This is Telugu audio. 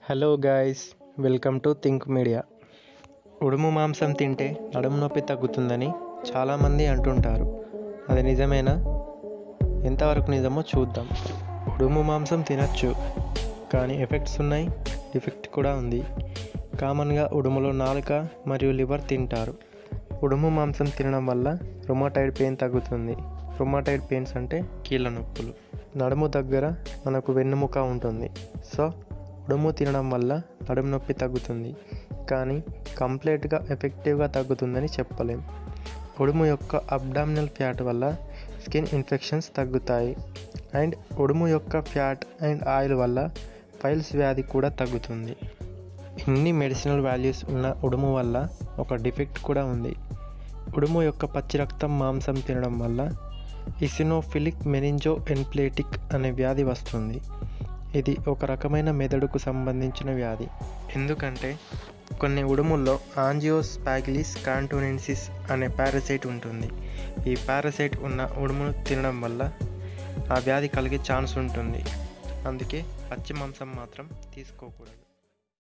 hello guys welcome to Think Media ఉడుము మాంసం తింటే నడుము నొప్పి తగ్గుతుందని చాలామంది అంటుంటారు అది నిజమేనా ఎంతవరకు నిజమో చూద్దాం ఉడుము మాంసం తినచ్చు కానీ ఎఫెక్ట్స్ ఉన్నాయి డిఫెక్ట్ కూడా ఉంది కామన్గా ఉడుములో నాలుక మరియు లివర్ తింటారు ఉడుము మాంసం తినడం వల్ల రొమాటైడ్ పెయిన్ తగ్గుతుంది రొమాటైడ్ పెయిన్స్ అంటే కీళ్ళ నొప్పులు నడుము దగ్గర మనకు వెన్నుముక ఉంటుంది సో ఉడుము తినడం వల్ల నడుము నొప్పి తగ్గుతుంది కానీ కంప్లీట్గా ఎఫెక్టివ్గా తగ్గుతుందని చెప్పలేం ఉడుము యొక్క అబ్డామినల్ ఫ్యాట్ వల్ల స్కిన్ ఇన్ఫెక్షన్స్ తగ్గుతాయి అండ్ ఉడుము యొక్క ఫ్యాట్ అండ్ ఆయిల్ వల్ల పైల్స్ వ్యాధి కూడా తగ్గుతుంది ఇన్ని మెడిసినల్ వాల్యూస్ ఉన్న ఉడుము వల్ల ఒక డిఫెక్ట్ కూడా ఉంది ఉడుము యొక్క పచ్చి రక్తం మాంసం తినడం వల్ల ఇసినోఫిలిక్ మెనింజో ఎన్ప్లేటిక్ అనే వ్యాధి వస్తుంది ఇది ఒక రకమైన మెదడుకు సంబంధించిన వ్యాధి ఎందుకంటే కొన్ని ఉడుముల్లో ఆంజియోస్పాగిలిస్ కాంటోనెన్సిస్ అనే పారసైట్ ఉంటుంది ఈ పారసైట్ ఉన్న ఉడుమును తినడం వల్ల ఆ వ్యాధి కలిగే ఛాన్స్ ఉంటుంది అందుకే పచ్చి మాంసం మాత్రం తీసుకోకూడదు